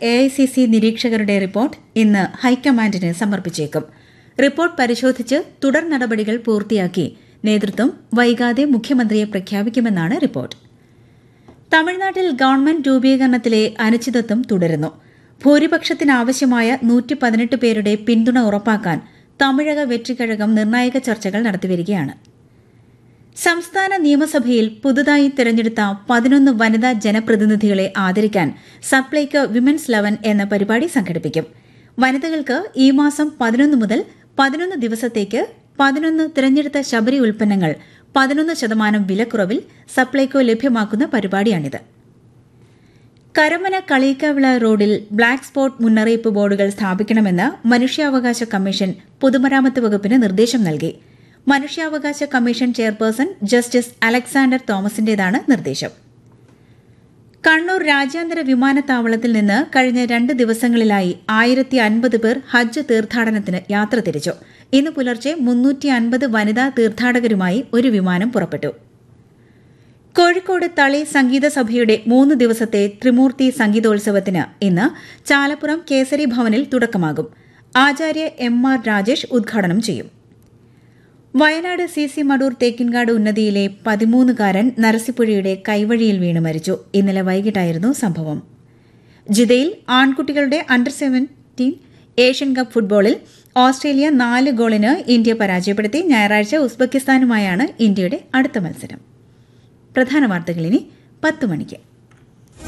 A I C C നിരീക്ഷകരുടെ report ഇന്ന് ഹൈക്കമാൻഡിന് സമർപ്പിച്ചേക്കും റിപ്പോർട്ട് പരിശോധിച്ച് തുടർ നടപടികൾ പൂർത്തിയാക്കി നേതൃത്വം വൈകാതെ മുഖ്യമന്ത്രിയെ പ്രഖ്യാപിക്കുമെന്നാണ് റിപ്പോർട്ട് തമിഴ്നാട്ടിൽ ഗവൺമെന്റ് രൂപീകരണത്തിലെ അനിശ്ചിതത്വം തുടരുന്നു ഭൂരിപക്ഷത്തിനാവശ്യമായ നൂറ്റി പതിനെട്ട് പേരുടെ പിന്തുണ ഉറപ്പാക്കാൻ തമിഴക വെற்றிക്കഴകം നിർണായക ചർച്ചകൾ നടത്തിവരികയാണ് സംസ്ഥാന നിയമസഭയിൽ പുതുതായി തിരഞ്ഞെടുത്ത പതിനൊന്ന് വനിതാ ജനപ്രതിനിധികളെ ആദരിക്കാൻ സപ്ലൈകോ വിമൻസ് ലെവൻ എന്ന പരിപാടി സംഘടിപ്പിക്കും വനിതകൾക്ക് ഈ മാസം പതിനൊന്ന് മുതൽ പതിനൊന്ന് ദിവസത്തേക്ക് പതിനൊന്ന് തിരഞ്ഞെടുത്ത ശബരി ഉൽപ്പന്നങ്ങൾ പതിനൊന്ന് ശതമാനം വിലക്കുറവിൽ സപ്ലൈകോ ലഭ്യമാക്കുന്ന പരിപാടിയാണിത് കരമന കളീക്കവിള റോഡിൽ ബ്ലാക്ക് സ്പോട്ട് മുന്നറിയിപ്പ് ബോർഡുകൾ സ്ഥാപിക്കണമെന്ന് മനുഷ്യാവകാശ കമ്മീഷൻ പൊതുമരാമത്ത് വകുപ്പിന് നിർദ്ദേശം നൽകി മനുഷ്യാവകാശ കമ്മീഷൻ ചെയർപേഴ്സൺ ജസ്റ്റിസ് അലക്സാണ്ടർ തോമസിന്റേതാണ് നിർദ്ദേശം കണ്ണൂർ രാജ്യാന്തര വിമാനത്താവളത്തിൽ നിന്ന് കഴിഞ്ഞ രണ്ട് ദിവസങ്ങളിലായി ആയിരത്തി അൻപത് പേർ ഹജ്ജ് തീർത്ഥാടനത്തിന് യാത്ര തിരിച്ചു ഇന്ന് പുലർച്ചെ മുന്നൂറ്റി അൻപത് വനിതാ തീർത്ഥാടകരുമായി ഒരു വിമാനം പുറപ്പെട്ടു കോഴിക്കോട് തളി സംഗീത സഭയുടെ മൂന്ന് ദിവസത്തെ ത്രിമൂർത്തി സംഗീതോത്സവത്തിന് ഇന്ന് ചാലപ്പുറം കേസരി ഭവനിൽ തുടക്കമാകും ആചാര്യ എം ആർ രാജേഷ് ഉദ്ഘാടനം ചെയ്യും വയനാട് സി സി മടൂർ തേക്കിൻകാട് ഉന്നതിയിലെ പതിമൂന്നുകാരൻ നരസിപ്പുഴയുടെ കൈവഴിയിൽ വീണ് മരിച്ചു ഇന്നലെ വൈകിട്ടായിരുന്നു സംഭവം ജിദയിൽ ആൺകുട്ടികളുടെ അണ്ടർ സെവൻറ്റീൻ ഏഷ്യൻ കപ്പ് ഫുട്ബോളിൽ ഓസ്ട്രേലിയ നാല് ഗോളിന് ഇന്ത്യ പരാജയപ്പെടുത്തി ഞായറാഴ്ച ഉസ്ബെക്കിസ്ഥാനുമായാണ് ഇന്ത്യയുടെ അടുത്ത മത്സരം പ്രധാന വാർത്തകൾ ഇനി പത്ത് മണിക്ക്